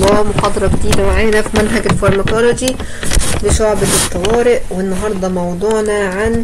الله محاضرة جديدة معانا في منهج الفارماكولوجي لشعبة الطوارئ والنهاردة موضوعنا عن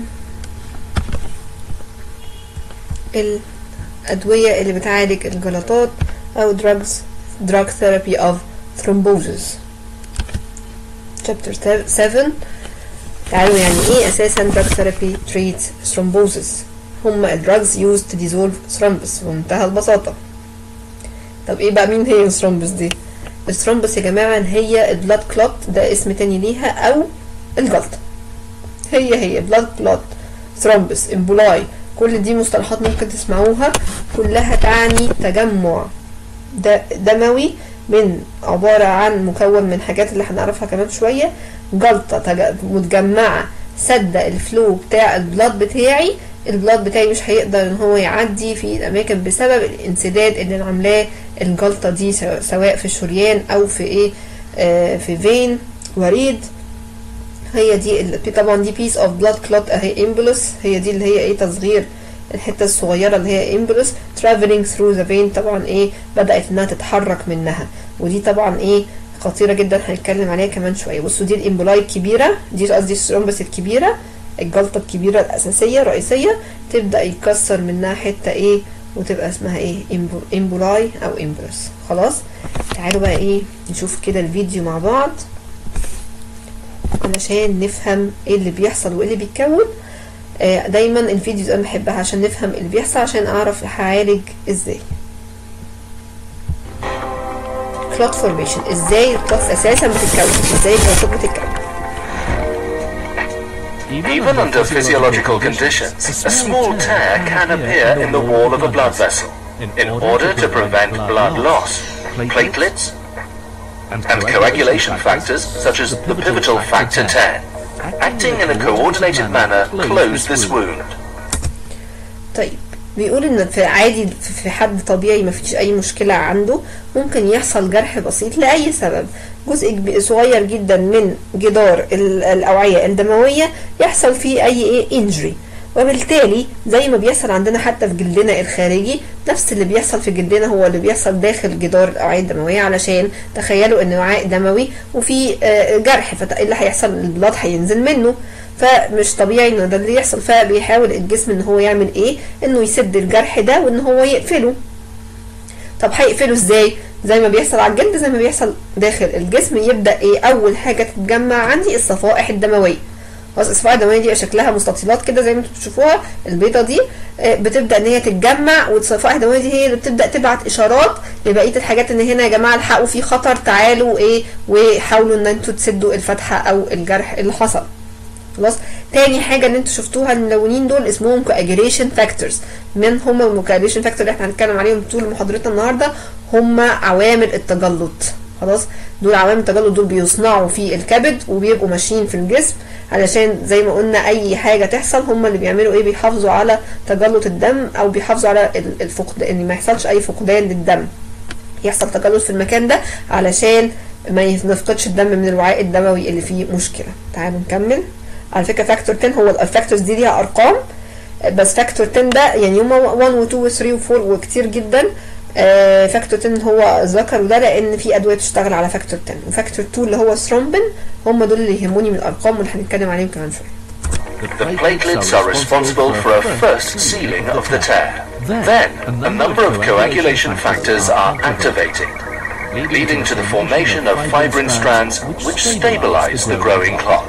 الأدوية اللي بتعالج الجلطات أو drugs drug therapy of thrombosis chapter 7 تعالوا يعني ايه اساسا drug therapy treats thrombosis هما الدراجز used to dissolve thrombus بمنتهى البساطة طب ايه بقى مين هي الثرومبس دي الثرومبس يا جماعة هي البلاد كلوت ده اسم تاني ليها او الجلطة هي هي بلاد كلوت ثرومبس امبولاي كل دي مصطلحات ممكن تسمعوها كلها تعني تجمع دموي من عبارة عن مكون من حاجات اللي هنعرفها كمان شوية جلطة متجمعة سد الفلو بتاع البلاد بتاعي البلاد بتاعي مش هيقدر ان هو يعدي في الاماكن بسبب الانسداد اللي عاملاه الجلطة دي سواء في الشريان او في ايه آه في فين وريد هي دي طبعا دي بيس اوف بلاد كلوت اهي امبولس هي دي اللي هي ايه تصغير الحتة الصغيرة اللي هي امبولس traveling through the vein طبعا ايه بدأت انها تتحرك منها ودي طبعا ايه خطيرة جدا هنتكلم عليها كمان شوية بصوا دي الامبولاي الكبيرة دي قصدي الثرومبس الكبيرة الجلطة الكبيرة الأساسية الرئيسية تبدأ يتكسر منها حتة ايه وتبقى اسمها ايه امبولاي او امبولس خلاص تعالوا بقى ايه نشوف كده الفيديو مع بعض علشان نفهم ايه اللي بيحصل وايه اللي بيتكون آه دايما الفيديوز انا بحبها عشان نفهم اللي بيحصل عشان اعرف هعالج ازاي كلوت فورميشن ازاي الكلوت اساسا بتتكون ازاي الجلطات بتتكون Even under physiological conditions, a small tear can appear in the wall of a blood vessel. In order to prevent blood loss, platelets and coagulation factors such as the pivotal factor 10, acting in a coordinated manner, close this wound. طيب بيقول ان في عادي في حد طبيعي ما فيش اي مشكلة عنده ممكن يحصل جرح بسيط لأي سبب جزء صغير جدا من جدار الأوعية الدموية يحصل فيه أي إيه انجري وبالتالي زي ما بيحصل عندنا حتى في جلدنا الخارجي نفس اللي بيحصل في جلدنا هو اللي بيحصل داخل جدار الأوعية الدموية علشان تخيلوا إن وعاء دموي وفي جرح فإيه اللي هيحصل البلاد هينزل منه فمش طبيعي ان ده اللي يحصل فبيحاول الجسم ان هو يعمل ايه انه يسد الجرح ده وان هو يقفله طب هيقفله ازاي زي ما بيحصل على الجلد زي ما بيحصل داخل الجسم يبدا ايه اول حاجه تتجمع عندي الصفائح الدمويه خلاص الصفائح الدمويه دي شكلها مستطيلات كده زي ما انتم بتشوفوها البيضه دي بتبدا ان هي تتجمع والصفائح الدمويه دي هي اللي بتبدا تبعت اشارات لبقيه الحاجات ان هنا يا جماعه الحقوا في خطر تعالوا ايه وحاولوا ان انتوا تسدوا الفتحه او الجرح اللي حصل خلاص تاني حاجة اللي انتوا شفتوها الملونين دول اسمهم كواجريشن فاكتورز من هم الكواجريشن فاكتور اللي احنا هنتكلم عليهم طول محاضرتنا النهاردة هم عوامل التجلط خلاص دول عوامل التجلط دول بيصنعوا في الكبد وبيبقوا ماشيين في الجسم علشان زي ما قلنا اي حاجة تحصل هم اللي بيعملوا ايه بيحافظوا على تجلط الدم او بيحافظوا على الفقد ان ما يحصلش اي فقدان للدم يحصل تجلط في المكان ده علشان ما نفقدش الدم من الوعاء الدموي اللي فيه مشكلة تعالوا نكمل على فكره فاكتور 10 هو الفاكتورز دي ليها ارقام بس فاكتور 10 ده يعني هما 1 و 2 و 3 و 4 وكتير جدا آه فاكتور 10 هو ذكر ده لان في ادويه بتشتغل على فاكتور 10 وفاكتور 2 اللي هو ثرومبين هم دول اللي يهموني من الارقام واللي هنتكلم عليهم كمان شويه The platelets are responsible for a first sealing of the tear. Then, a number of coagulation factors are activated, leading to the formation of fibrin strands which stabilize the growing clot.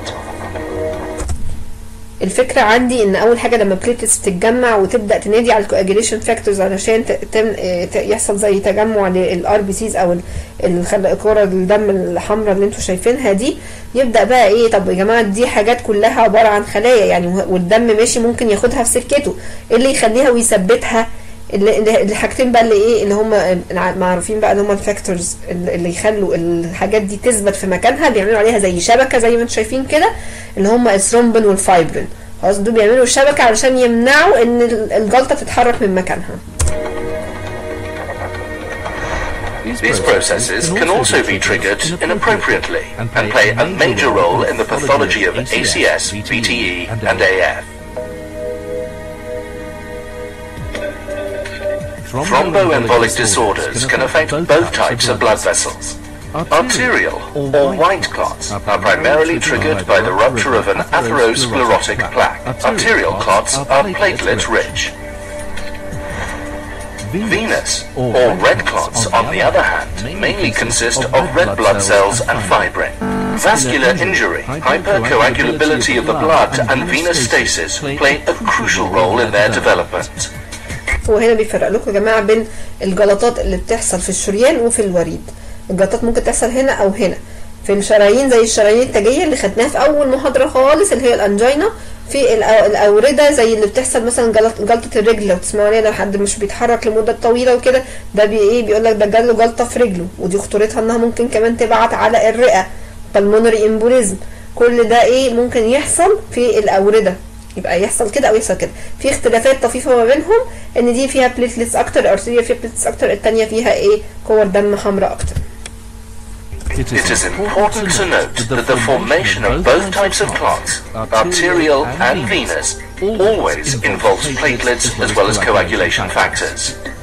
الفكره عندي ان اول حاجه لما بليتلتس تتجمع وتبدا تنادي على الكواجيليشن فاكتورز علشان يحصل زي تجمع للار بي سيز او الكره الدم الحمراء اللي انتم شايفينها دي يبدا بقى ايه طب يا جماعه دي حاجات كلها عباره عن خلايا يعني والدم ماشي ممكن ياخدها في سكته ايه اللي يخليها ويثبتها اللي الحاجتين بقى اللي ايه اللي هم معروفين بقى اللي هم الفاكتورز اللي يخلوا الحاجات دي تثبت في مكانها بيعملوا عليها زي شبكه زي ما انتم شايفين كده اللي هم الثرومبين والفايبرين خلاص دول بيعملوا شبكه علشان يمنعوا ان الجلطه تتحرك من مكانها These processes can also be triggered inappropriately and play a major role in the pathology of ACS, VTE, and AF. Thromboembolic disorders can affect both types of blood vessels. Arterial or white clots are primarily triggered by the rupture of an atherosclerotic plaque. Arterial clots are platelet rich. Venous or red clots, on the other hand, mainly consist of red blood cells and fibrin. Vascular injury, hypercoagulability of the blood, and venous stasis play a crucial role in their development. هو هنا بيفرق لكم يا جماعه بين الجلطات اللي بتحصل في الشريان وفي الوريد الجلطات ممكن تحصل هنا او هنا في الشرايين زي الشرايين التاجيه اللي خدناها في اول محاضره خالص اللي هي الانجينا في الأ- الاورده زي اللي بتحصل مثلا جلط- جلطه الرجل لو تسمعوا عليها لو حد مش بيتحرك لمده طويله وكده ده بي ايه بيقول لك ده جاله جلطه في رجله ودي خطورتها انها ممكن كمان تبعت على الرئه pulmonary embolism كل ده ايه ممكن يحصل في الاورده يبقى يحصل كده او يحصل كده في اختلافات طفيفه ما بينهم ان دي فيها بليتلتس اكتر الارتريه فيها بليتلتس اكتر التانية فيها ايه كور دم حمراء اكتر It is important to note that the formation of both types of clots, arterial and venous, always involves platelets as well as coagulation factors.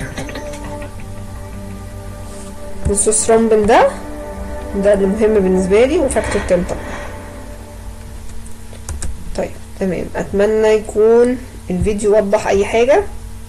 بصوا الثرومبين ده ده اللي مهم بالنسبه لي وفاكتور 10 طبعا طيب تمام اتمنى يكون الفيديو وضح اي حاجه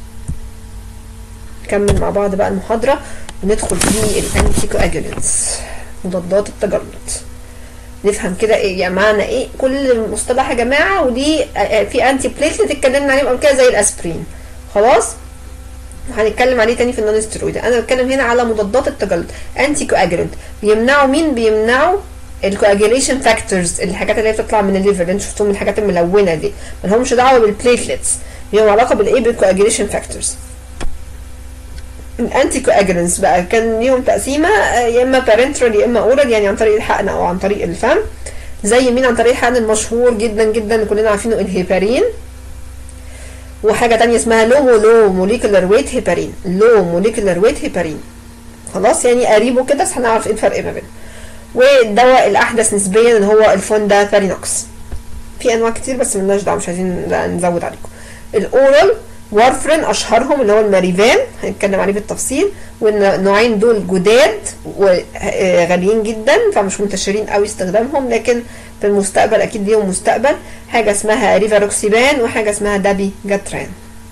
نكمل مع بعض بقى المحاضره وندخل في الانتي كواجولانتس مضادات التجلط نفهم كده ايه يعني معنى ايه كل مصطلح يا جماعه ودي آه، في انتي بليتلت اتكلمنا عليهم قبل كده زي الاسبرين خلاص وهنتكلم عليه تاني في النون ستيرويد انا بتكلم هنا على مضادات التجلط انتي كواجولانت بيمنعوا مين بيمنعوا الكواجيليشن فاكتورز الحاجات اللي هي بتطلع من الليفر اللي انتوا شفتوهم الحاجات الملونه دي ما لهمش دعوه بالبليتلتس ليهم علاقه بالايه بالكواجيليشن فاكتورز الانتي كواجولانتس بقى كان ليهم تقسيمه آه، يا اما بارنترال يا اما اورال يعني عن طريق الحقن او عن طريق الفم زي مين عن طريق الحقن المشهور جدا جدا اللي كلنا عارفينه الهيبارين وحاجه تانية اسمها لو لو موليكولار ويت هيبارين لو موليكولار ويت هيبارين خلاص يعني قريبه كده بس هنعرف ايه الفرق ما بينهم والدواء الاحدث نسبيا اللي هو الفوندا فارينوكس في انواع كتير بس ملناش دعوه مش عايزين لا نزود عليكم الاورال وارفرين اشهرهم اللي هو الماريفان هنتكلم عليه بالتفصيل والنوعين دول جداد وغاليين جدا فمش منتشرين قوي استخدامهم لكن في المستقبل اكيد ليهم مستقبل حاجه اسمها ريفاروكسيبان وحاجه اسمها دابي جاتران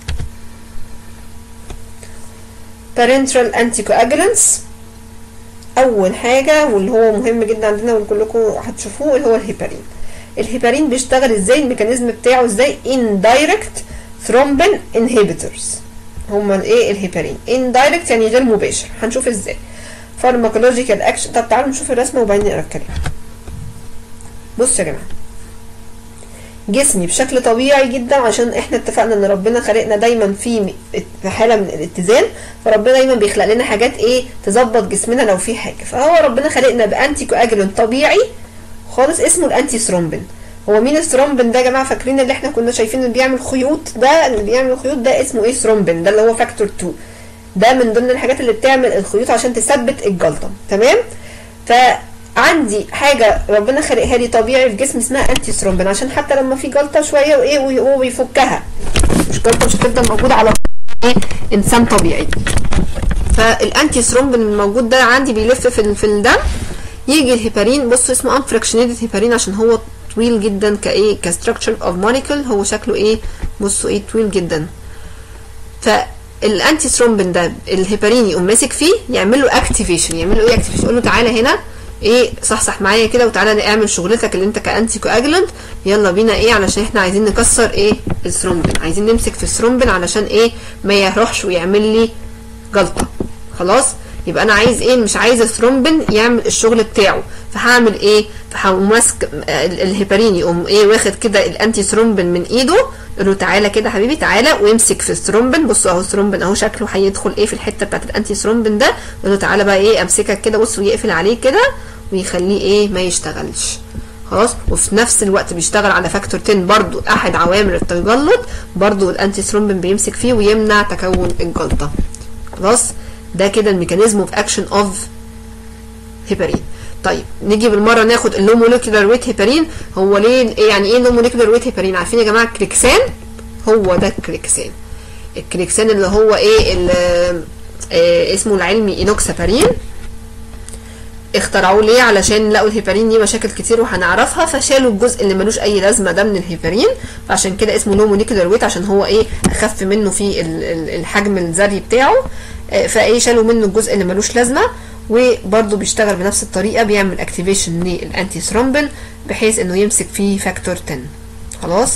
parenteral anticoagulants اول حاجه واللي هو مهم جدا عندنا واللي كلكم هتشوفوه اللي هو الهيبارين الهيبارين بيشتغل ازاي الميكانيزم بتاعه ازاي indirect thrombin inhibitors هما الايه الهيبارين indirect يعني غير مباشر هنشوف ازاي pharmacological action طب تعالوا نشوف الرسمه وبعدين نقرا الكلام بصوا يا جماعه جسمي بشكل طبيعي جدا عشان احنا اتفقنا ان ربنا خلقنا دايما في في حاله من الاتزان فربنا دايما بيخلق لنا حاجات ايه تظبط جسمنا لو في حاجه فهو ربنا خلقنا بانتي كواجولانت طبيعي خالص اسمه الانتي ثرومبين هو مين الثرومبين ده يا جماعه فاكرين اللي احنا كنا شايفين اللي بيعمل خيوط ده اللي بيعمل خيوط ده اسمه ايه ثرومبين ده اللي هو فاكتور 2 ده من ضمن الحاجات اللي بتعمل الخيوط عشان تثبت الجلطه تمام فعندي حاجه ربنا خلقها لي طبيعي في جسمي اسمها انتي ثرومبين عشان حتى لما في جلطه شويه وايه وي- ويفكها مش جلطه مش هتفضل موجوده على ايه انسان طبيعي فالانتي ثرومبين الموجود ده عندي بيلف في ال- في الدم يجي الهيبارين بصوا اسمه انفراكشنيتد هيبارين عشان هو طويل جدا كايه كستراكشر اوف مونيكل هو شكله ايه بصوا ايه طويل جدا فالانتي ثرومبين ده الهيبارين يقوم ماسك فيه يعمل له اكتيفيشن يعمل له ايه اكتيفيشن يقول له تعالى هنا ايه صحصح معايا كده وتعالى اعمل شغلتك اللي انت كانتي كواجلنت يلا بينا ايه علشان احنا عايزين نكسر ايه الثرومبين عايزين نمسك في الثرومبين علشان ايه ما يروحش ويعمل لي جلطه خلاص يبقى انا عايز ايه مش عايز الثرومبين يعمل الشغل بتاعه فهعمل ايه فهقوم ماسك ال- الهيبارين يقوم ايه واخد كده الانتي ثرومبين من ايده يقول له تعالى كده حبيبي تعالى ويمسك في الثرومبين بصوا اهو الثرومبين اهو شكله هيدخل ايه في الحته بتاعت الانتي ثرومبين ده يقول له تعالى بقى ايه امسكك كده بص ويقفل عليه كده ويخليه ايه ما يشتغلش خلاص وفي نفس الوقت بيشتغل على فاكتور 10 برضو احد عوامل التجلط برضو الانتي ثرومبين بيمسك فيه ويمنع تكون الجلطه خلاص ده كده الميكانيزم اوف اكشن اوف هيبارين طيب نيجي بالمره ناخد اللو موليكولار ويت هيبارين هو ليه إيه يعني ايه اللو موليكولار ويت هيبارين عارفين يا جماعه الكريكسان هو ده الكريكسان الكريكسان اللي هو ايه اللي آه اسمه العلمي اينوكسابارين اخترعوه ليه علشان لقوا الهيبارين ليه مشاكل كتير وهنعرفها فشالوا الجزء اللي ملوش اي لازمه ده من الهيبارين فعشان كده اسمه لو موليكولار ويت عشان هو ايه اخف منه في ال- ال- الحجم الذري بتاعه آه، فايه شالوا منه الجزء اللي ملوش لازمه وبرده بيشتغل بنفس الطريقه بيعمل اكتيفيشن للانتي ثرومبين بحيث انه يمسك فيه فاكتور 10 خلاص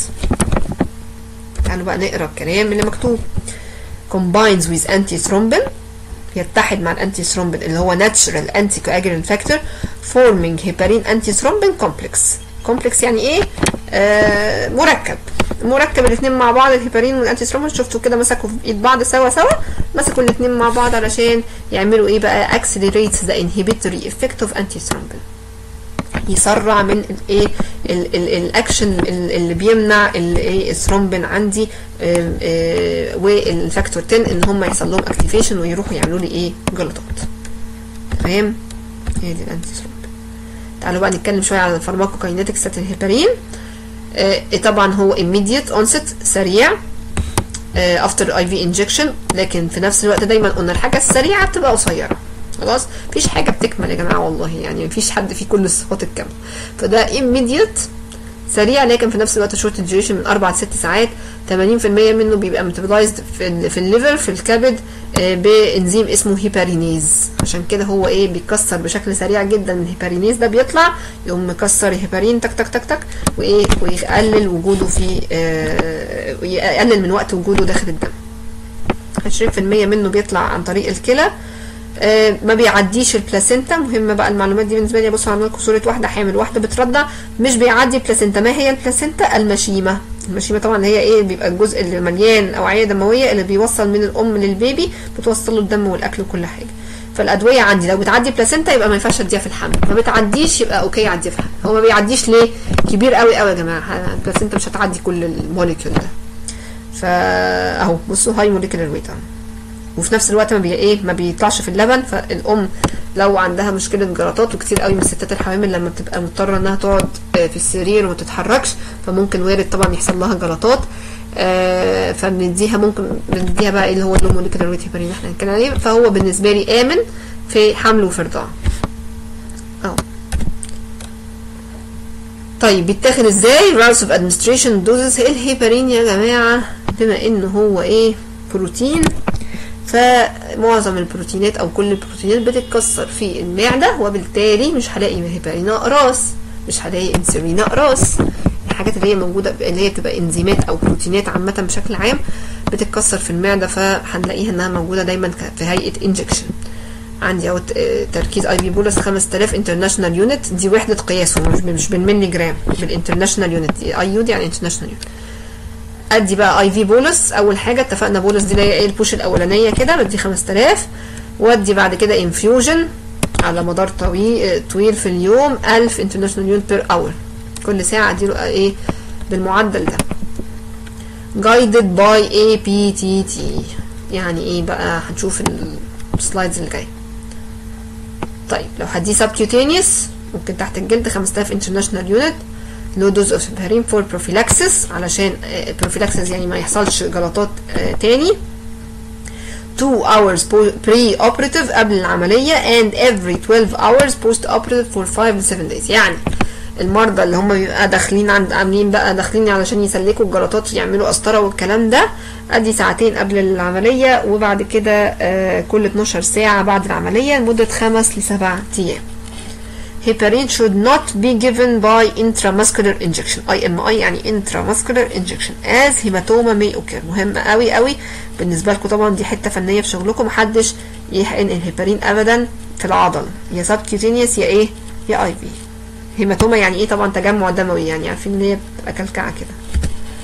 تعالوا بقى نقرا الكلام اللي مكتوب combines with antithrombin يتحد مع الانتي ثرومبين اللي هو natural anticoagulant factor forming heparin antithrombin complex complex يعني ايه آه مركب مركب الاثنين مع بعض الهيبارين والانتي ثرومبين شفتوا كده مسكوا في ايد بعض سوا سوا مسكوا الاثنين مع بعض علشان يعملوا ايه بقى accelerates the inhibitory effect of antithrombin يسرع من الايه ال- ال- الاكشن ال- اللي بيمنع الايه الثرومبين عندي آه، آه، والفاكتور 10 ان هم يحصل لهم اكتيفيشن ويروحوا يعملوا لي ايه جلطات تمام هي دي الانتي ثرومبين تعالوا بقى نتكلم شويه على الفارماكوكاينetics بتاعت الهيبارين آه، طبعا هو immediate onset سريع آه، after IV injection لكن في نفس الوقت دايما قلنا الحاجه السريعه بتبقى قصيره خلاص مفيش حاجه بتكمل يا جماعه والله يعني مفيش حد فيه كل الصفات الكامله فده immediate سريع لكن في نفس الوقت شورت ديوريشن من 4 ل 6 ساعات 80% منه بيبقى ميتابولايزد في ال في الليفر في الكبد آه، بانزيم اسمه هيبارينيز عشان كده هو ايه بيتكسر بشكل سريع جدا الهيبارينيز ده بيطلع يقوم مكسر الهيبارين تك تك تك تك وايه ويقلل وجوده في آه، ويقلل من وقت وجوده داخل الدم 20% منه بيطلع عن طريق الكلى آه، ما بيعديش البلاسينتا مهمه بقى المعلومات دي بالنسبه لي بصوا عامله لكم صوره واحده حامل واحده بترضع مش بيعدي البلاسينتا ما هي البلاسينتا المشيمه المشيمه طبعا اللي هي ايه بيبقى الجزء اللي مليان اوعيه دمويه اللي بيوصل من الام للبيبي بتوصل له الدم والاكل وكل حاجه فالادويه عندي لو بتعدي بلاسينتا يبقى ما ينفعش اديها في الحمل ما بتعديش يبقى اوكي عديها في الحمل هو ما بيعديش ليه كبير قوي قوي يا جماعه البلاسينتا مش هتعدي كل الموليكيول ده فاهو بصوا هاي موليكولار ويت وفي نفس الوقت ما بي ايه ما بيطلعش في اللبن فالام لو عندها مشكله جلطات وكتير قوي من الستات الحوامل لما بتبقى مضطره انها تقعد آه، في السرير وما تتحركش فممكن وارد طبعا يحصل لها جلطات آه فبنديها ممكن بنديها بقى ايه اللي هو اللوموليكولار ويت هيبرين احنا هنتكلم عليه فهو بالنسبه لي امن في حمل وفي رضاعه اهو طيب بيتاخد ازاي routes of administration doses الهيبرين يا جماعه بما انه هو ايه بروتين فمعظم البروتينات او كل البروتينات بتتكسر في المعده وبالتالي مش هلاقي هيبرين اقراص مش هلاقي انسولين اقراص الحاجات اللي هي موجوده اللي هي بتبقى انزيمات او بروتينات عامه بشكل عام بتتكسر في المعده فهنلاقيها انها موجوده دايما ك- في هيئه انجكشن عندي اهو ت- تركيز اي بي بولس 5000 انترناشونال يونت دي وحده قياسه مش مش بالملي جرام بالانترناشونال يونت اي يو دي يعني انترناشونال يونت ادي بقى اي في بولس اول حاجه اتفقنا بولس دي اللي هي ايه البوش الاولانيه كده بدي 5000 وادي بعد كده انفيوجن على مدار طويل طويل في اليوم 1000 انترناشونال يونت بير اور كل ساعه اديله ايه بالمعدل ده guided by APTT يعني ايه بقى هنشوف السلايدز اللي جايه طيب لو هديه subcutaneous ممكن تحت الجلد 5000 international unit low dose of heparin for prophylaxis علشان آه، prophylaxis يعني ما يحصلش جلطات آه، تاني 2 hours pre operative قبل العملية and every 12 hours post operative for 5 to 7 days يعني المرضى اللي هم بيبقى داخلين عند عاملين بقى داخلين علشان يسلكوا الجلطات يعملوا قسطره والكلام ده ادي ساعتين قبل العمليه وبعد كده آه كل 12 ساعه بعد العمليه لمده خمس لسبع ايام heparin should not be given by intramuscular injection IMI يعني intramuscular injection as hematoma may occur مهم قوي قوي بالنسبه لكم طبعا دي حته فنيه في شغلكم محدش يحقن الهيبارين ابدا في العضل يا subcutaneous يا ايه يا اي في هيماتوما يعني ايه طبعا تجمع دموي يعني عارفين ان هي بتبقى كلكعه كده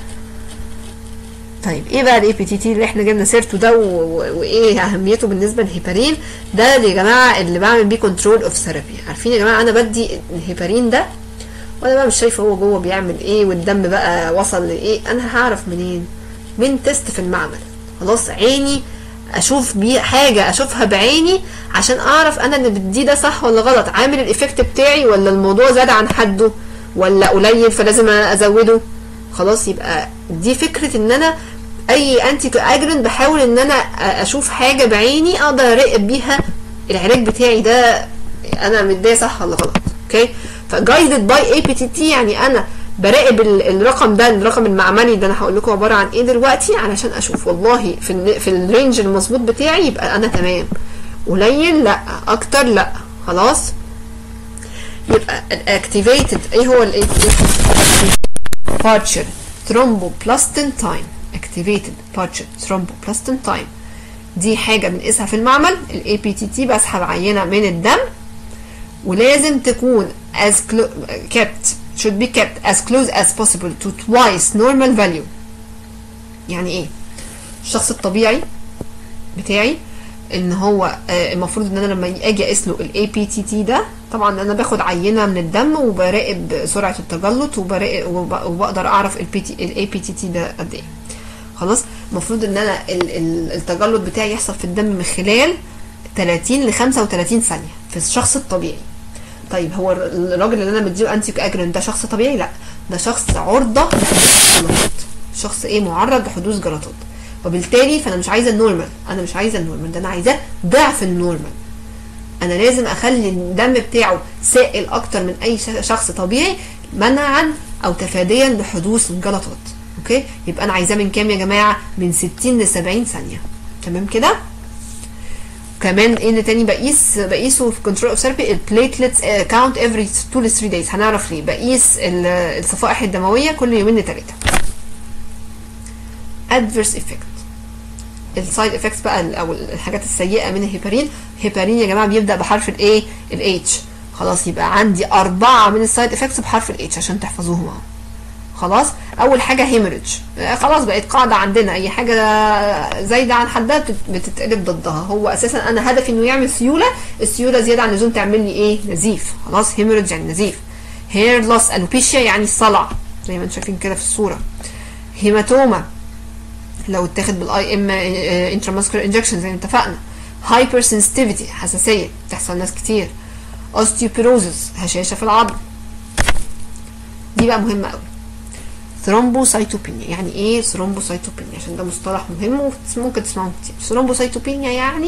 طيب ايه بقى الاي بي تي تي اللي احنا جبنا سيرته ده و- و- وايه اهميته بالنسبه للهيبارين ده يا جماعه اللي بعمل بيه كنترول اوف ثيرابي عارفين يا جماعه انا بدي الهيبارين ده وانا بقى مش شايفه هو جوه بيعمل ايه والدم بقى وصل لايه انا هعرف منين من تيست في المعمل خلاص عيني اشوف بيه حاجه اشوفها بعيني عشان اعرف انا اللي بديه ده صح ولا غلط عامل الايفكت بتاعي ولا الموضوع زاد عن حده ولا قليل فلازم ازوده خلاص يبقى دي فكره ان انا اي انتي اجرن بحاول ان انا اشوف حاجه بعيني اقدر اراقب بيها العلاج بتاعي ده انا مديه صح ولا غلط اوكي فجايدد باي اي بي تي تي يعني انا براقب ال- الرقم ده الرقم المعملي ده انا هقول لكم عباره عن ايه دلوقتي علشان اشوف والله في ال في الرينج المظبوط بتاعي يبقى انا تمام قليل لا اكتر لا خلاص يبقى الاكتيفيتد ايه هو ال partial thromboplastin time activated partial thromboplastin time دي حاجة بنقيسها في المعمل ال APTT بسحب عينة من الدم ولازم تكون as clo- kept should be kept as close as possible to twice normal value يعني ايه الشخص الطبيعي بتاعي ان هو آه، المفروض ان انا لما اجي اقيس له الاي بي تي تي ده طبعا انا باخد عينه من الدم وبراقب سرعه التجلط وبراقب وب- وبقدر اعرف البي تي الاي بي تي تي ده قد ايه خلاص المفروض ان انا ال- ال- التجلط بتاعي يحصل في الدم من خلال 30 ل 35 ثانيه في الشخص الطبيعي طيب هو الر- الراجل اللي انا مديله انتي اجرين ده شخص طبيعي لا ده شخص عرضه لحدوث جلطات شخص ايه معرض لحدوث جلطات وبالتالي فانا مش عايزه النورمال انا مش عايزه النورمال ده انا عايزاه ضعف النورمال انا لازم اخلي الدم بتاعه سائل اكتر من اي ش- شخص طبيعي منعا او تفاديا لحدوث الجلطات اوكي يبقى انا عايزاه من كام يا جماعه من 60 ل 70 ثانيه تمام كده كمان ايه اللي تاني بقيس بقيسه في كنترول اوف ثيرابي البليتلتس كاونت افري 2 ل 3 دايز هنعرف ليه بقيس ال- الصفائح الدمويه كل يومين لثلاثه adverse effect السايد افكتس بقى ال- او الحاجات السيئه من الهيبارين هيبارين يا جماعه بيبدا بحرف الايه الاتش خلاص يبقى عندي اربعه من السايد افكتس بحرف الاتش عشان تحفظوهم اهو خلاص اول حاجه هيمرج خلاص بقت قاعده عندنا اي حاجه زايده عن حدها بتت- بتتقلب ضدها هو اساسا انا هدفي انه يعمل سيوله السيوله زياده عن اللزوم تعمل لي ايه نزيف خلاص هيمرج يعني نزيف هير لوس الوبيشيا يعني الصلع زي ما انتم شايفين كده في الصوره هيماتوما لو اتاخد بالاي ام انتراماسكولار انجكشن زي ما اتفقنا هايبر سنسيتيفيتي حساسيه بتحصل ناس كتير اوستيوبيروزس هشاشه في العظم دي بقى مهمه قوي ثرومبوسايتوبينيا يعني ايه ثرومبوسايتوبينيا عشان ده مصطلح مهم وممكن تسمعوه كتير ثرومبوسايتوبينيا يعني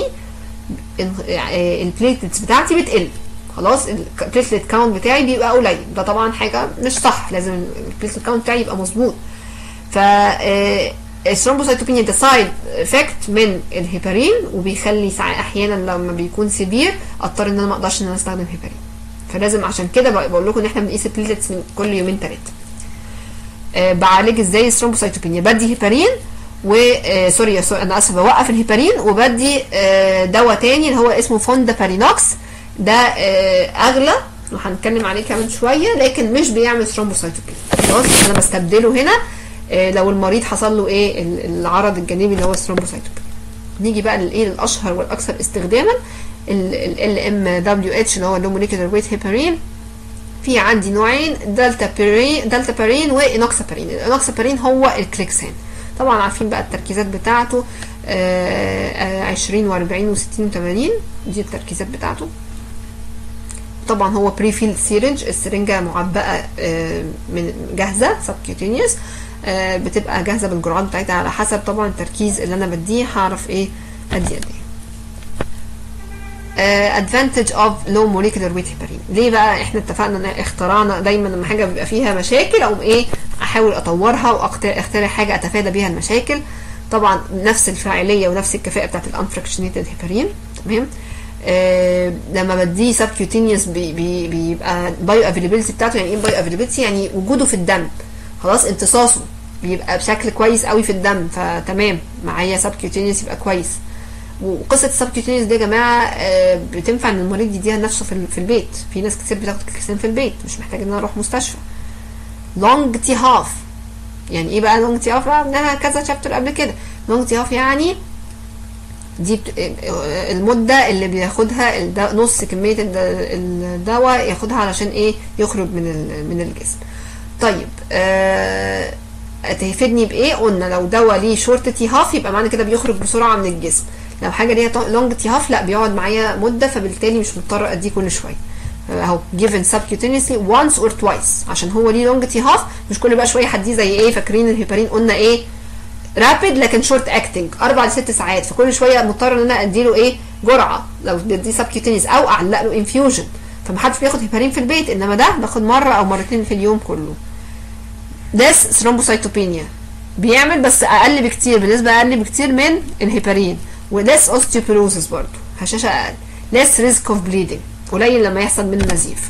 البليتلتس بتاعتي بتقل خلاص البليتلت كاونت بتاعي بيبقى قليل ده طبعا حاجه مش صح لازم البليتلت كاونت بتاعي يبقى مظبوط ف آه، الثرومبوسايتوبينيا ده سايد افكت من الهيبارين وبيخلي ساعات احيانا لما بيكون سيفير اضطر ان انا ما اقدرش ان انا استخدم هيبارين فلازم عشان كده بق- بقول لكم ان احنا بنقيس البليتلتس من كل يومين ثلاثه آه، بعالج ازاي الثرومبوسايتوبينيا بدي هيبارين و آه، سوري سوري انا اسف بوقف الهيبارين وبدي آه، دواء تاني اللي هو اسمه فوندا بارينوكس ده آه، اغلى وهنتكلم عليه كمان شويه لكن مش بيعمل ثرومبوسايتوبينيا خلاص انا بستبدله هنا آه، لو المريض حصل له ايه ال- العرض الجانبي اللي هو الثرومبوسايتوبينيا نيجي بقى للايه الاشهر والاكثر استخداما ال ام دبليو اتش اللي هو اللو موليكولار ويت هيبارين في عندي نوعين دلتا بارين دلتا بارين وانوكسابارين الانوكسابارين هو الكليكسان طبعا عارفين بقى التركيزات بتاعته آه، آه، 20 و40 و60 و80 دي التركيزات بتاعته طبعا هو بري فيلد سيرنج السرنجه معبأه آه، من جاهزه سبكيوتينيوس بتبقى جاهزه بالجرعات بتاعتها على حسب طبعا التركيز اللي انا بديه هعرف ايه ادي قد ايه ادفانتج اوف لو موليكولار ويت هيبارين ليه بقى احنا اتفقنا ان اخترعنا دايما لما حاجه بيبقى فيها مشاكل او ايه احاول اطورها واخترع حاجه اتفادى بيها المشاكل طبعا نفس الفاعليه ونفس الكفاءه بتاعت الانفراكشنيتد هيبارين تمام آه لما بديه سبكيوتينيوس بي بي بيبقى بايو افيلابيلتي بتاعته يعني ايه بايو افيلابيلتي يعني وجوده في الدم خلاص امتصاصه بيبقى بشكل كويس قوي في الدم فتمام معايا سبكيوتينيوس يبقى كويس وقصه السبكيوتينيوس دي يا جماعه آه، بتنفع ان المريض يديها لنفسه في ال- في البيت في ناس كتير بتاخد كليكسين في البيت مش محتاج ان انا اروح مستشفى لونج تي هاف يعني ايه بقى لونج تي هاف بقى قلناها كذا شابتر قبل كده لونج تي هاف يعني دي بت... آه، المدة اللي بياخدها الد- نص كمية الد- الدواء ياخدها علشان ايه يخرج من ال... من الجسم طيب آه... هتفيدني بايه قلنا لو دواء ليه شورت تي هاف يبقى معنى كده بيخرج بسرعة من الجسم لو حاجة ليها لونج تي هاف لا بيقعد معايا مدة فبالتالي مش مضطر اديه كل شوية اهو given subcutaneously once or twice عشان هو ليه لونج تي هاف مش كل بقى شويه هديه زي ايه فاكرين الهيبارين قلنا ايه رابيد لكن شورت اكتنج اربع لست ساعات فكل شويه مضطر ان انا اديله ايه جرعه لو دي سبكيوتينيس او اعلق له انفيوجن فمحدش بياخد هيبارين في البيت انما ده باخد مره او مرتين في اليوم كله داس ثرومبوسايتوبينيا بيعمل بس اقل بكتير بالنسبه اقل بكتير من الهيبارين وليس اوستيوبروزس برضه هشاشه اقل less risk of bleeding قليل لما يحصل منه نزيف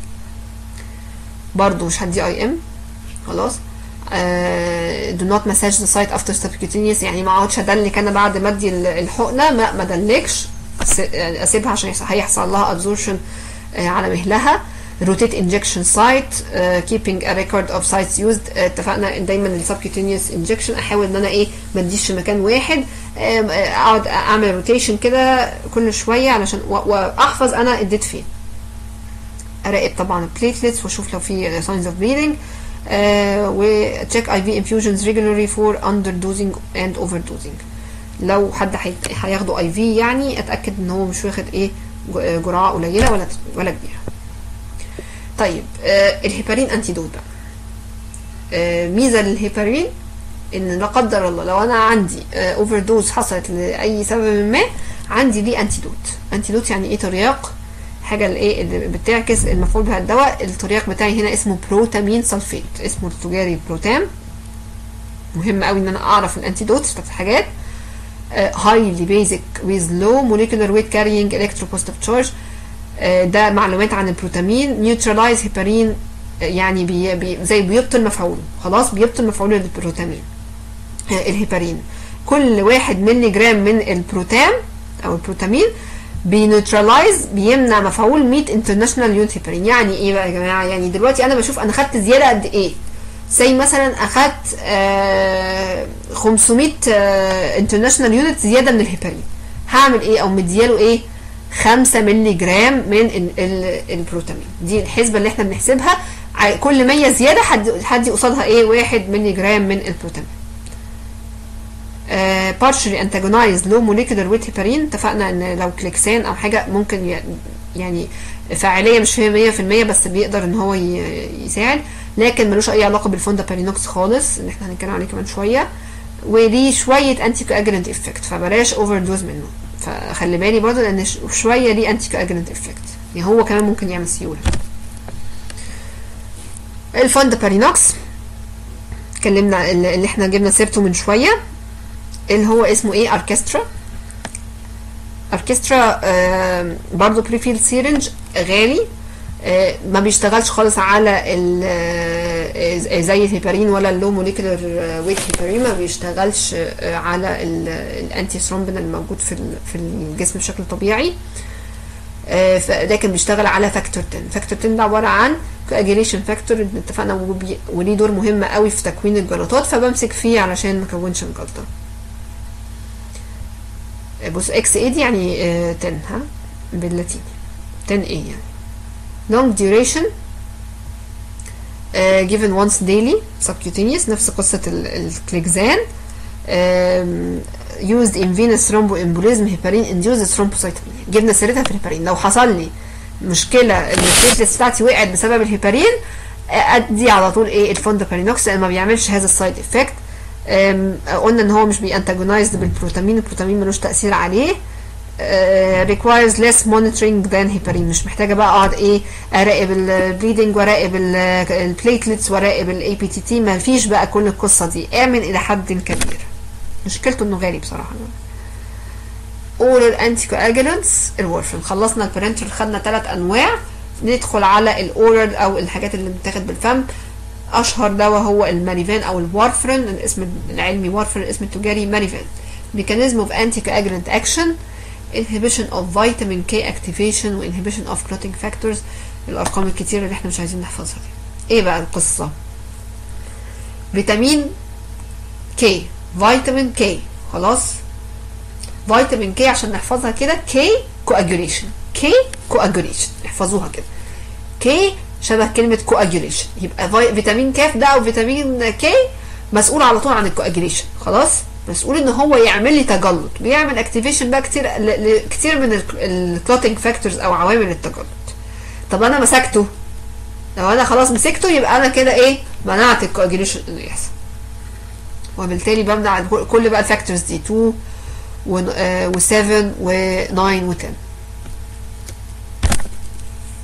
برضه مش هدي اي ام خلاص آه do not massage the site after subcutaneous يعني ما اقعدش ادلك انا بعد ما ادي الحقنه ما ما ادلكش اسيبها عشان هيحصل لها absorption آه على مهلها rotate injection site uh, keeping a record of sites used uh, اتفقنا ان دايما السبكيوتينيوس انجكشن احاول ان انا ايه ما اديش في مكان واحد اقعد اعمل روتيشن كده كل شويه علشان واحفظ انا اديت فين اراقب طبعا البليتلتس واشوف لو في signs of bleeding uh, وتشيك اي في infusions regularly for underdosing and overdosing لو حد هياخده اي في يعني اتاكد ان هو مش واخد ايه جرعه قليله ولا ولا كبيره طيب آه الهيبارين انتيدوت بقى آه ميزه للهيبارين ان لا قدر الله لو انا عندي آه اوفر دوز حصلت لاي سبب ما عندي ليه انتيدوت انتيدوت يعني ايه ترياق حاجه الايه اللي بتعكس المفعول بها الدواء الترياق بتاعي هنا اسمه بروتامين سلفيت اسمه التجاري بروتام مهم قوي ان انا اعرف الانتيدوت بتاعت الحاجات هايلي بيزك ويز لو موليكولار ويت كارينج الكتروبوزيتيف تشارج ده معلومات عن البروتامين نيوترلايز هيبارين يعني بي بي زي بيبطل مفعوله خلاص بيبطل مفعول البروتامين الهيبارين كل واحد ملي جرام من البروتام او البروتامين بينيوترلايز بيمنع مفعول 100 انترناشونال يونت هيبارين يعني ايه بقى يا جماعه يعني دلوقتي انا بشوف انا خدت زياده قد ايه زي مثلا اخدت آه 500 آه انترناشونال يونت زياده من الهيبارين هعمل ايه او مدياله ايه 5 مللي جرام من البروتامين دي الحسبه اللي احنا بنحسبها كل 100 زياده هدي قصادها ايه 1 مللي جرام من البروتامين uh, partially antagonized low molecular weight heparin اتفقنا ان لو كليكسان او حاجه ممكن يعني فاعليه مش 100% بس بيقدر ان هو يساعد لكن ملوش اي علاقه بالفوندا بارينوكس خالص اللي احنا هنتكلم عليه كمان شويه وليه شويه انتي كواجلنت افكت فبلاش اوفر دوز منه فخلي بالي برضه لان شويه ليه انتي كواجلنت افكت يعني هو كمان ممكن يعمل سيوله الفوندا بارينوكس اتكلمنا اللي احنا جبنا سيرته من شويه اللي هو اسمه ايه اركسترا اركسترا آه برضه بريفيل سيرنج غالي آه ما بيشتغلش خالص على ال زي الهيبارين ولا اللو موليكولر ويت هيبارين ما بيشتغلش آه على الانتي ثرومبين الموجود في في الجسم بشكل طبيعي لكن بيشتغل على فاكتور 10 فاكتور 10 ده عباره عن كواجيليشن فاكتور اتفقنا وليه دور مهم قوي في تكوين الجلطات فبمسك فيه علشان ما اكونش الجلطه بص اكس اي دي يعني 10 ها باللاتيني 10 اي يعني long duration uh, given once daily subcutaneous نفس قصة الكليكزان um, used in venous thromboembolism heparin induced thrombocytopenia جبنا سيرتها في الهيبارين لو حصل لي مشكلة ان البليتلتس بتاعتي وقعت بسبب الهيبارين ادي على طول ايه الفوندوبارينوكس لان ما بيعملش هذا السايد افكت قلنا ان هو مش بيانتاجونايزد بالبروتامين البروتامين ملوش تاثير عليه uh, requires less monitoring than heparin مش محتاجه بقى اقعد ايه اراقب البليدنج واراقب البليتلتس واراقب الاي بي تي تي ما فيش بقى كل القصه دي امن الى حد كبير مشكلته انه غالي بصراحه اورال انتي كواجولانتس الورفين خلصنا البرنترال خدنا ثلاث انواع ندخل على الاورال او الحاجات اللي بتاخد بالفم اشهر دواء هو المانيفان او الوارفرين الاسم العلمي وارفرين الاسم التجاري مانيفان ميكانيزم اوف انتي كواجولانت اكشن inhibition of vitamin K activation و inhibition of clotting factors الارقام الكتيره اللي احنا مش عايزين نحفظها دي ايه بقى القصه فيتامين كي فيتامين كي خلاص فيتامين كي عشان نحفظها كده كي كواجوليشن كي كواجوليشن احفظوها كده كي شبه كلمة كواجوليشن يبقى فيتامين كاف ده او فيتامين كي مسؤول على طول عن الكواجوليشن خلاص مسؤول ان هو يعمل لي تجلط بيعمل اكتيفيشن بقى كتير كتير من الكلوتنج فاكتورز او عوامل التجلط طب انا مسكته لو انا خلاص مسكته يبقى انا كده ايه منعت الكواجوليشن انه يحصل وبالتالي بمنع كل بقى الفاكتورز دي 2 و 7 و 9 و 10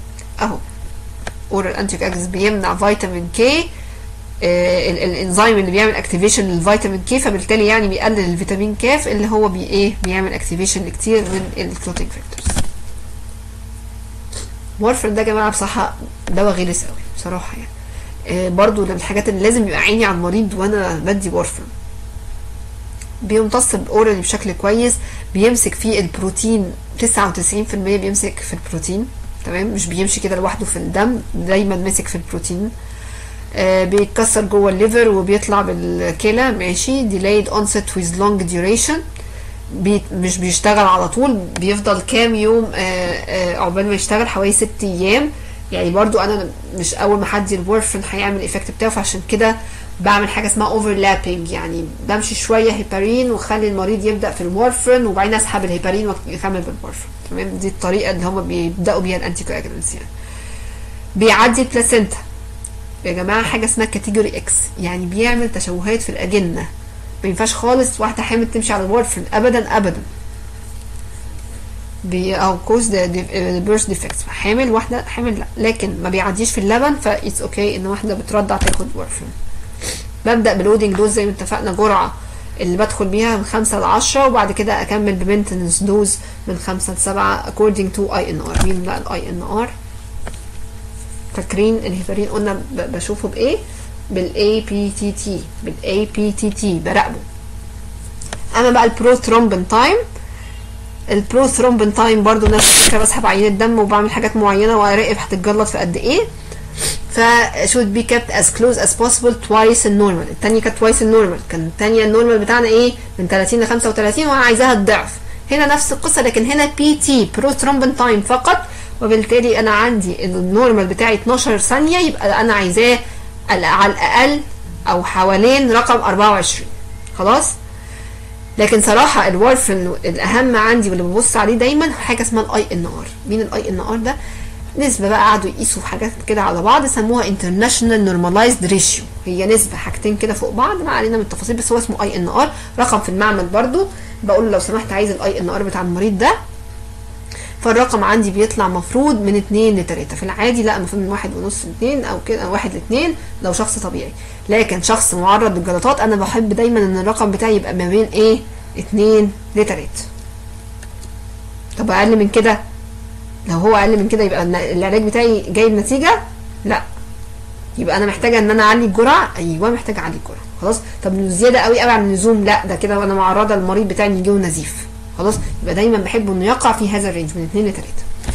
اهو اورال انتي كواجلانتس بيمنع فيتامين كي آه، ال- الانزيم اللي بيعمل اكتيفيشن للفيتامين كي فبالتالي يعني بيقلل الفيتامين كاف اللي هو بي ايه بيعمل اكتيفيشن لكتير من الكلوتينج فاكتورز وارفرين ده يا جماعه بصراحه دواء غلس قوي بصراحه يعني آه، برضو من الحاجات اللي لازم يبقى عيني على المريض وانا بدي وارفرين بيمتص اورالي بشكل كويس بيمسك فيه البروتين 99% بيمسك في البروتين تمام مش بيمشي كده لوحده في الدم دايما ماسك في البروتين آه بيتكسر جوه الليفر وبيطلع بالكلى ماشي delayed onset with long duration بي مش بيشتغل على طول بيفضل كام يوم آه آه عقبال ما يشتغل حوالي ست ايام يعني برضو انا مش اول ما حد الورفرين هيعمل الايفكت بتاعه فعشان كده بعمل حاجه اسمها اوفرلابنج يعني بمشي شويه هيبارين واخلي المريض يبدا في الورفرين وبعدين اسحب الهيبارين واكمل بالورفرين تمام دي الطريقه اللي هم بيبداوا بيها الانتي كواجولانتس يعني بيعدي البلاسينتا يا جماعه حاجه اسمها كاتيجوري اكس يعني بيعمل تشوهات في الاجنه ما ينفعش خالص واحده حامل تمشي على الورفرين ابدا ابدا بي او كوز بيرث ديفكتس حامل واحده حامل لا لكن ما بيعديش في اللبن فايتس اوكي ان واحده بترضع تاخد ورفرين ببدا بلودنج دوز زي ما اتفقنا جرعه اللي بدخل بيها من خمسة لعشرة وبعد كده أكمل بمينتنس دوز من خمسة لسبعة according to INR مين بقى ال INR فاكرين الهيبرين قلنا ب- بشوفه بإيه بالاي بي تي تي بالاي بي تي تي براقبه اما بقى البرو ثرومبين تايم البرو ثرومبين تايم برضو نفس الفكره بسحب عينه دم وبعمل حاجات معينه واراقب هتتجلط في قد ايه ف should be kept as close as possible twice النورمال التانية كانت twice النورمال كان التانية النورمال بتاعنا ايه من 30 ل 35 وانا عايزاها الضعف هنا نفس القصة لكن هنا بي تي برو ثرومبين تايم فقط وبالتالي انا عندي النورمال بتاعي 12 ثانية يبقى انا عايزاه على على الاقل او حوالين رقم 24 خلاص لكن صراحة الورفرين الأهم عندي واللي ببص عليه دايما حاجة اسمها الاي ان ار مين الاي ان ار ده نسبة بقى قعدوا يقيسوا حاجات كده على بعض سموها international normalized ratio هي نسبة حاجتين كده فوق بعض ما علينا من التفاصيل بس هو اسمه اي ان ار رقم في المعمل برضو بقول له لو سمحت عايز الاي ان ار بتاع المريض ده فالرقم عندي بيطلع مفروض من 2 ل 3 في العادي لا المفروض من واحد ونص ل 2 او كده أو واحد ل 2 لو شخص طبيعي لكن شخص معرض للجلطات انا بحب دايما ان الرقم بتاعي يبقى ما بين ايه 2 ل 3 طب اقل من كده لو هو اقل من كده يبقى العلاج بتاعي جايب نتيجه لا يبقى انا محتاجه ان انا اعلي الجرعه ايوه محتاجه اعلي الجرعه خلاص طب زياده قوي قوي عن اللزوم لا ده كده وانا معرضه المريض بتاعي ان يجيله نزيف خلاص يبقى دايما بحب انه يقع في هذا الرينج من 2 ل 3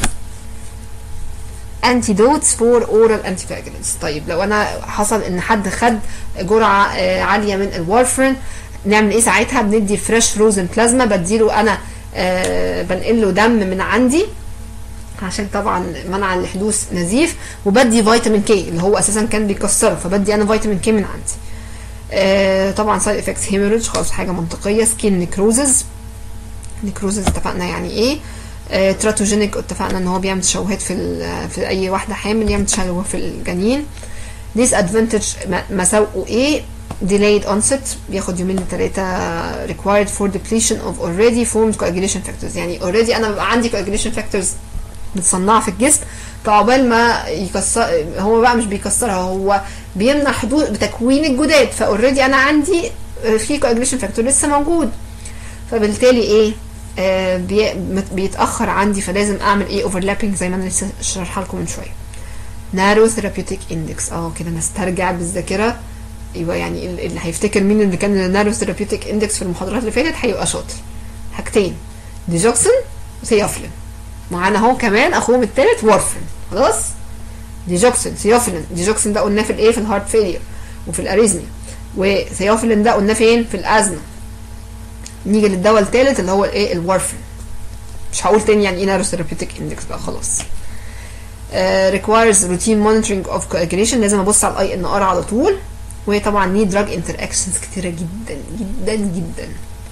antidotes for oral anticoagulants طيب لو انا حصل ان حد خد جرعه آه عاليه من الورفرين نعمل ايه ساعتها بندي فريش فروزن بلازما بديله انا آه بنقل له دم من عندي عشان طبعا منع لحدوث نزيف وبدي فيتامين كي اللي هو اساسا كان بيكسره فبدي انا فيتامين كي من عندي آه طبعا سايد افكتس هيموريدج خلاص حاجه منطقيه سكين نيكروزز نيكروزز اتفقنا يعني ايه آه تراتوجينيك اتفقنا ان هو بيعمل تشوهات في في اي واحده حامل يعمل تشوه في الجنين ديس ادفانتج مساوئه ايه delayed onset بياخد يومين لثلاثة required for depletion of already formed coagulation factors يعني already انا بيبقى عندي coagulation factors متصنعه في الجسم فعقبال ما يكسر هو بقى مش بيكسرها هو بيمنع حدوث بتكوين الجداد فاوريدي انا عندي في coagulation factor لسه موجود فبالتالي ايه آه بي بيتاخر عندي فلازم اعمل ايه اوفرلابنج زي ما انا لسه شرحها لكم من شويه نارو ثيرابيوتيك اندكس اه كده نسترجع بالذاكره ايوه يعني اللي هيفتكر مين اللي كان نارو ثيرابيوتيك اندكس في المحاضرات اللي فاتت هيبقى شاطر حاجتين ديجوكسين وثيوفلين معانا اهو كمان اخوهم التالت وارفرين خلاص ديجوكسين ثيوفلين ديجوكسين ده قلناه في الايه في الهارت فيلير وفي الاريزميا وثيوفلين ده قلناه فين في الازمه نيجي للدواء الثالث اللي هو الايه الوارفرين مش هقول تاني يعني ايه نارو ثيرابيوتيك اندكس بقى خلاص uh, requires routine monitoring of coagulation لازم ابص على الاي ان ار على طول وطبعا ني دراج انتراكشنز كتيره جدا جدا جدا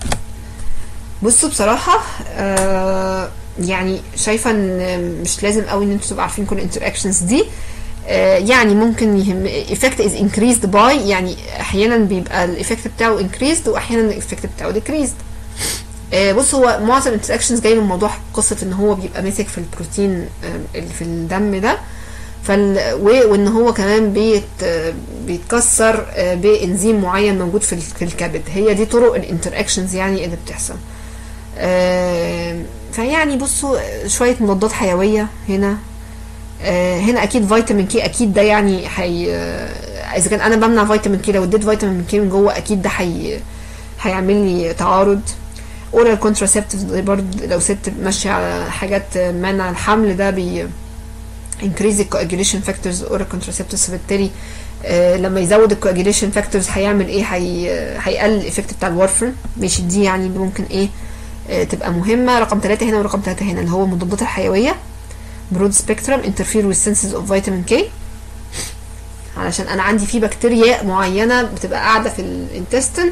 بصوا بصراحه آه يعني شايفه ان مش لازم قوي ان انتوا تبقوا عارفين كل الانتراكشنز دي آه يعني ممكن يهم effect is increased by يعني احيانا بيبقى الايفكت بتاعه increased واحيانا الايفكت بتاعه decreased آه بص هو معظم الانتراكشنز جاي من موضوع قصه ان هو بيبقى ماسك في البروتين آه اللي في الدم ده فال و- وان هو كمان بيت بيتكسر آه، بانزيم معين موجود في ال- في الكبد هي دي طرق الانتراكشنز يعني اللي بتحصل آه، فيعني بصوا آه، شويه مضادات حيويه هنا آه، هنا اكيد فيتامين كي اكيد ده يعني حي آه، اذا كان انا بمنع فيتامين كي لو اديت فيتامين كي من جوه اكيد ده حي هيعمل لي تعارض اورال كونتراسبتيف برضه لو ست ماشيه على حاجات منع الحمل ده بي increase the coagulation factors oral contraceptives فبالتالي آه، لما يزود الكواجيليشن فاكتورز هيعمل ايه هي هيقلل الايفكت بتاع الورفرين ماشي دي يعني ممكن ايه آه، تبقى مهمه رقم ثلاثة هنا ورقم ثلاثة هنا اللي هو المضادات الحيويه برود سبيكترم interfere with senses of vitamin K علشان انا عندي في بكتيريا معينه بتبقى قاعده في الانتستين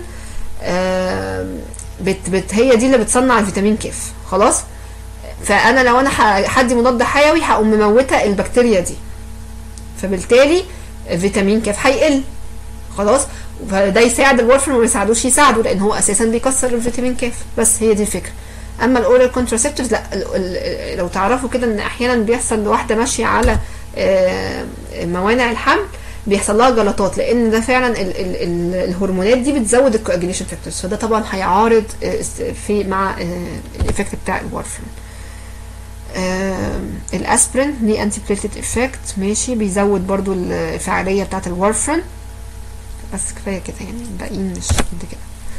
بت بت هي دي اللي بتصنع الفيتامين كيف خلاص فانا لو انا ح- هدي مضاد حيوي هقوم مموته البكتيريا دي فبالتالي فيتامين كاف هيقل خلاص فده يساعد الورفرين وما يساعدوش يساعده لان هو اساسا بيكسر الفيتامين كاف بس هي دي الفكره اما الاورال كونتراسبتيفز لا ال- ال- لو تعرفوا كده ان احيانا بيحصل لواحده ماشيه على آه، موانع الحمل بيحصل لها جلطات لان ده فعلا ال ال ال الهرمونات دي بتزود الكواجيليشن فاكتورز فده طبعا هيعارض آه، است- في مع الايفكت بتاع الورفرين آم، الاسبرين ليه انتي بليتلت افكت ماشي بيزود برضو الفعاليه بتاعه الورفرين بس كفايه كده يعني الباقيين مش قد كده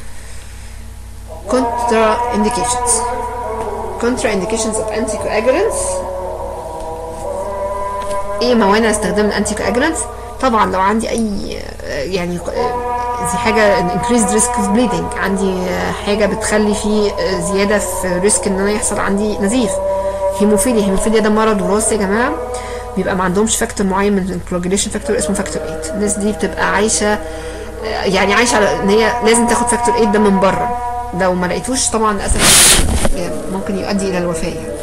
contra indications contra indications of anticoagulants ايه موانع استخدام الانتي كواجولانتس طبعا لو عندي اي آه، يعني آه، دي حاجه increased risk of bleeding عندي آه، حاجه بتخلي في آه، زياده في ريسك ان انا يحصل عندي نزيف هيموفيليا هيموفيليا ده مرض وراثي يا جماعه بيبقى ما عندهمش فاكتور معين من الكواجيليشن فاكتور اسمه فاكتور 8 الناس دي بتبقى عايشه آه، يعني عايشه على ان هي لازم تاخد فاكتور 8 ده من بره لو ما لقيتوش طبعا للاسف آه، ممكن يؤدي الى الوفاه يعني.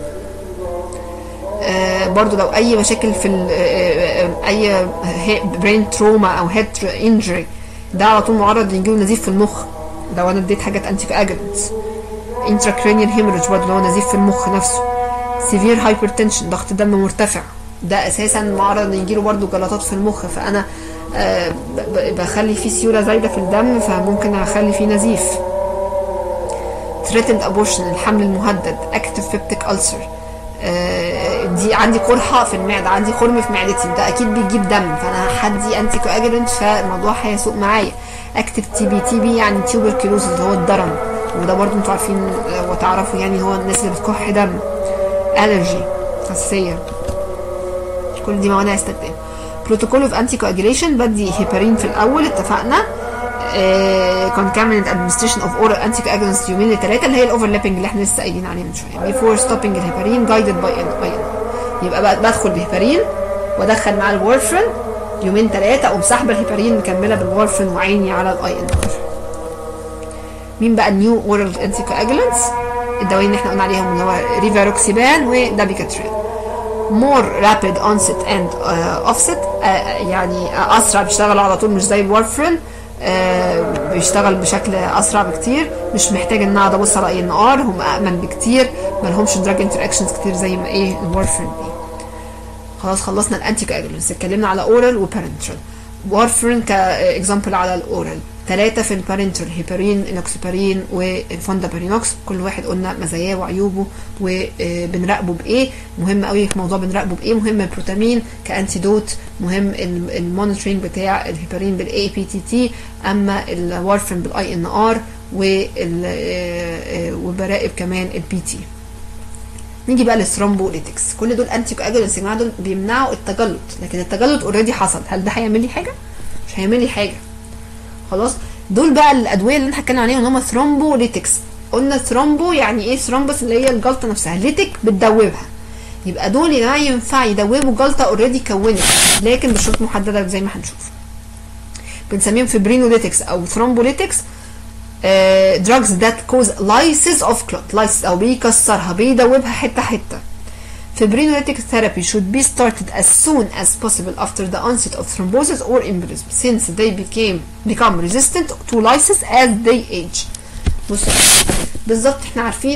آه، برضو لو اي مشاكل في ال- آه، آه، اي برين تروما او هيد انجري ده على طول معرض يجيله نزيف في المخ لو انا اديت حاجات انتي كواجولانتس intracranial hemorrhage برضه اللي هو نزيف في المخ نفسه severe hypertension ضغط دم مرتفع ده اساسا معرض ان يجيله برضه جلطات في المخ فانا آه، ب- ب- بخلي فيه سيوله زايده في الدم فممكن اخلي فيه نزيف threatened abortion الحمل المهدد active peptic ulcer آه، دي عندي قرحه في المعده عندي خرم في معدتي ده اكيد بيجيب دم فانا هدي انتي كواجولنت فالموضوع هيسوق معايا اكتف تي بي تي بي يعني تيوبركلوز اللي هو الضرن وده برضو انتوا عارفين آه، وتعرفوا يعني هو الناس اللي بتكح دم الرجي حساسيه كل دي موانع استخدام بروتوكول اوف انتي كواجيليشن بدي هيبارين في الاول اتفقنا كونكامينت ادمنستريشن اوف اورال انتي كواجولانتس يومين لثلاثه اللي هي الاوفرلابنج اللي احنا لسه قايلين عليه من شويه بيفور ستوبنج الهيبارين جايدد باي ان باي يبقى بقى بدخل بهيبارين وادخل معاه الورفرين يومين ثلاثه اقوم سحبه الهيبارين مكمله بالورفرين وعيني على الاي ان ار مين بقى النيو اورال انتي كواجولانتس الدوايين اللي احنا قلنا عليهم اللي هو ريفاروكسيبان ودابيكاترين more rapid onset and uh, offset uh, يعني اسرع بيشتغلوا على طول مش زي الورفرين uh, بيشتغل بشكل اسرع بكتير مش محتاج ان انا اقعد ابص على اي ان ار هم امن بكتير ما لهمش دراج انتراكشنز كتير زي ما ايه الورفرين دي خلاص خلصنا الانتي كواجولانتس اتكلمنا على اورال وبارنترال وارفرين كاكزامبل على الاورال ثلاثة في البارنترال هيبارين انوكسيبارين والفوندابارينوكس كل واحد قلنا مزاياه وعيوبه وبنراقبه بايه مهم قوي في موضوع بنراقبه بايه مهم البروتامين كانتيدوت مهم المونيتورنج بتاع الهيبارين بالاي بي تي تي اما الوارفرين بالاي ان ار وبراقب كمان البي تي نيجي بقى للثرومبوليتكس كل دول انتي كواجولانتس يا جماعه دول بيمنعوا التجلط لكن التجلط اوريدي حصل هل ده هيعمل لي حاجه مش هيعمل لي حاجه خلاص دول بقى الادويه اللي احنا اتكلمنا عليهم اللي هم ثرومبوليتكس قلنا ثرومبو يعني ايه ثرومبس اللي هي الجلطه نفسها ليتك بتدوبها يبقى دول يا جماعه ينفع يدوبوا جلطه اوريدي كونت لكن بشروط محدده زي ما هنشوف بنسميهم فيبرينوليتكس او ثرومبوليتكس drugs that cause lysis of clot lysis او بيكسرها بيدوبها حته حته Fibrinolytic therapy should be started as soon as possible after the onset of thrombosis or embolism since they became become resistant to lysis as they age. بصوا بالظبط احنا عارفين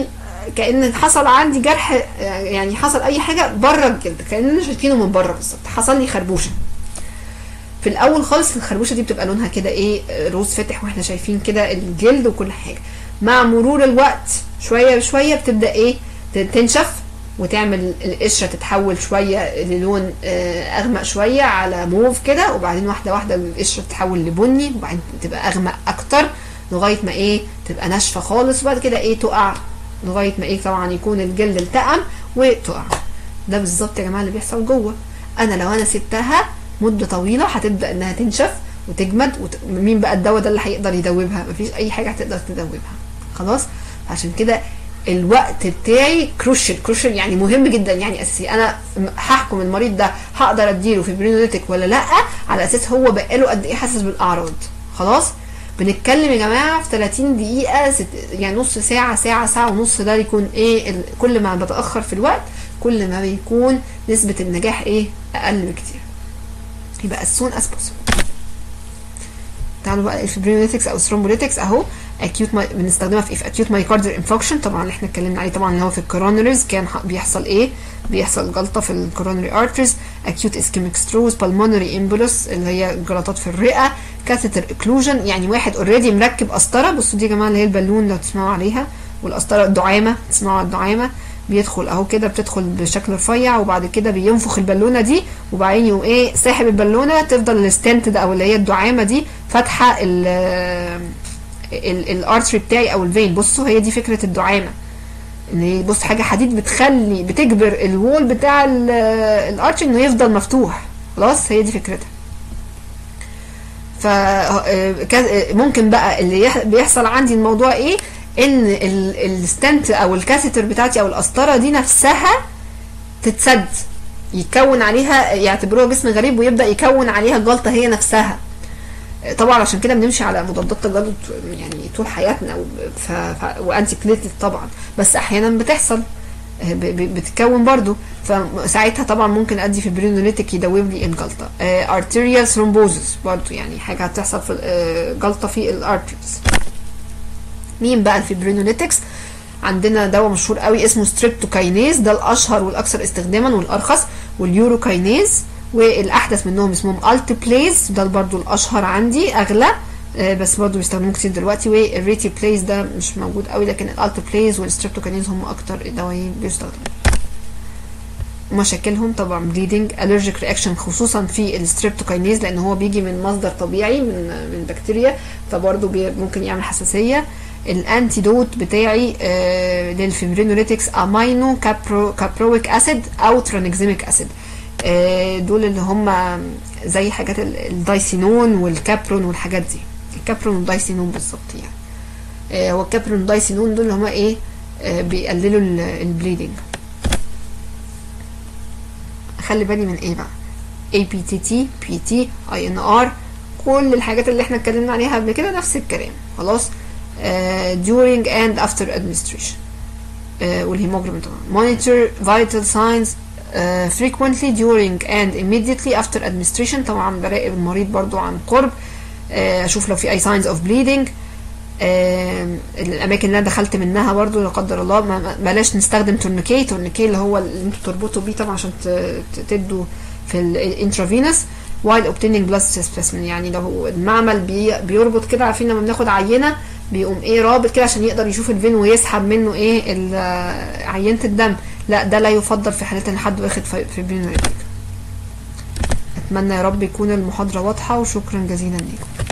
كان حصل عندي جرح آه، يعني حصل اي حاجه بره الجلد كاننا شايفينه من بره بالظبط حصل لي خربوشه في الاول خالص الخربوشه دي بتبقى لونها كده ايه آه، روز فاتح واحنا شايفين كده الجلد وكل حاجه مع مرور الوقت شويه بشويه بتبدا ايه ت- تنشف وتعمل القشره تتحول شويه للون آه، اغمق شويه على موف كده وبعدين واحده واحده القشره تتحول لبني وبعدين تبقى اغمق اكتر لغايه ما ايه تبقى ناشفه خالص وبعد كده ايه تقع لغايه ما ايه طبعا يكون الجلد التئم وتقع ده بالظبط يا جماعه اللي بيحصل جوه انا لو انا سبتها مده طويله هتبدا انها تنشف وتجمد وت... مين بقى الدواء ده اللي هيقدر يدوبها مفيش اي حاجه هتقدر تدوبها خلاص عشان كده الوقت بتاعي كروشل كروشل يعني مهم جدا يعني اساسي انا م- هحكم المريض ده هقدر اديله فيبرينوليتيك ولا لا على اساس هو بقاله قد ايه حاسس بالاعراض خلاص بنتكلم يا جماعه في 30 دقيقه ست يعني نص ساعه ساعه ساعه ونص ده يكون ايه ال- كل ما بتاخر في الوقت كل ما بيكون نسبه النجاح ايه اقل بكتير يبقى as soon as possible تعالوا بقى الفيبرينوليتكس او ثرومبوليتكس اهو acute ماي... بنستخدمها في في acute myocardial infarction طبعا اللي احنا اتكلمنا عليه طبعا اللي هو في الكورونريز كان ح- بيحصل ايه بيحصل جلطه في الكورونري arteries acute ischemic stroke pulmonary embolus اللي هي جلطات في الرئه catheter occlusion يعني واحد اوريدي مركب قسطره بصوا دي يا جماعه اللي هي البالون لو تسمعوا عليها والقسطره الدعامه تسمعوا على الدعامه بيدخل اهو كده بتدخل بشكل رفيع وبعد كده بينفخ البالونه دي وبعدين يقوم ايه ساحب البالونه تفضل الستنت ده او اللي هي الدعامه دي فاتحه ال الارتري بتاعي او الفين بصوا هي دي فكره الدعامه ان هي بص حاجه حديد بتخلي بتجبر الوول بتاع الارتري انه يفضل مفتوح خلاص هي دي فكرتها ف آه، كا- آه، ممكن بقى اللي يح- بيحصل عندي الموضوع ايه ان ال- الستنت او الكاثيتر بتاعتي او القسطره دي نفسها تتسد يكون عليها يعتبروها جسم غريب ويبدا يكون عليها الجلطه هي نفسها طبعا عشان كده بنمشي على مضادات تجلط يعني طول حياتنا و- ف... ف... وانتي بليتد طبعا بس احيانا بتحصل آه، ب... ب... بتتكون برضو فساعتها طبعا ممكن ادي فيبرينوليتيك يدوب لي الجلطه ارتيريال ثرومبوزس برضو يعني حاجه هتحصل في ال- آه، جلطه في الارتريز مين بقى الفيبرينوليتكس عندنا دواء مشهور قوي اسمه ستريبتوكاينيز ده الاشهر والاكثر استخداما والارخص واليوروكاينيز والاحدث منهم اسمهم التبليز ده برضو الاشهر عندي اغلى آه، بس برضو بيستخدموه كتير دلوقتي والريتي بليز ده مش موجود قوي لكن الالتبليز والستريبتوكاينيز هم اكتر دوايين بيستخدموا مشاكلهم طبعا بليدنج الرجيك رياكشن خصوصا في الستريبتوكاينيز لان هو بيجي من مصدر طبيعي من من بكتيريا فبرضه بي- ممكن يعمل حساسيه الانتيدوت بتاعي آه للفيبرينوليتكس امينو كابرو كابرويك اسيد او ترانكزيميك اسيد آه دول اللي هم زي حاجات ال- الدايسينون والكابرون والحاجات دي الكابرون والدايسينون بالظبط يعني آه هو الكابرون والدايسينون دول اللي هم ايه آه بيقللوا ال- البليدنج خلي بالي من ايه بقى APTT PT INR كل الحاجات اللي احنا اتكلمنا عليها قبل كده نفس الكلام خلاص آه during and after administration آه والهيموجلوبين طبعا monitor vital signs آه frequently during and immediately after administration طبعا براقب المريض برضو عن قرب آه اشوف لو في اي signs of bleeding آم، الاماكن اللي انا دخلت منها برضو لا قدر الله ما- ما- بلاش نستخدم تورنيكي تورنيكي اللي هو اللي انتوا تربطوا بيه طبعا عشان ت- ت- تدوا في الانترافينوس while obtaining blood specimen يعني لو المعمل بي بيربط كده عارفين لما بناخد عينه بيقوم ايه رابط كده عشان يقدر يشوف الفين ويسحب منه ايه ال- عينه الدم لا ده لا يفضل في حالات ان حد واخد فيبرينوليتيك اتمنى يا رب يكون المحاضره واضحه وشكرا جزيلا ليكم